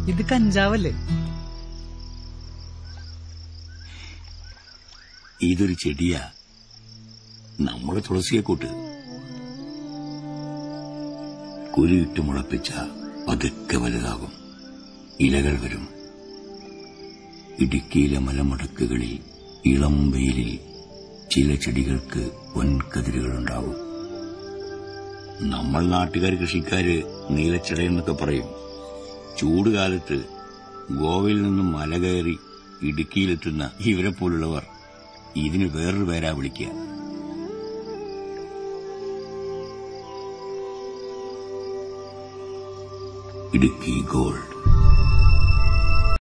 ഇത് കഞ്ചാവല്ലേ ഇതൊരു ചെടിയാ നമ്മുടെ തുളസിയെ കൂട്ട് കുരുയിട്ട് മുളപ്പിച്ച പതുക്കെ വലുതാകും ഇലകൾ വരും ഇടുക്കിയിലെ മലമുടക്കുകളിൽ ഇളം വെയിലിൽ ചില ചെടികൾക്ക് പൊൻകതിരുകളുണ്ടാവും നമ്മൾ നാട്ടുകാർ കൃഷിക്കാര് നീലച്ചടയെന്നൊക്കെ പറയും ചൂടുകാലത്ത് ഗോവയിൽ നിന്നും മല കയറി ഇടുക്കിയിലെത്തുന്ന ഇവരെ പോലുള്ളവർ ഇതിന് വേറൊരു പേരാ വിളിക്കുക ഇടുക്കി ഗോൾഡ്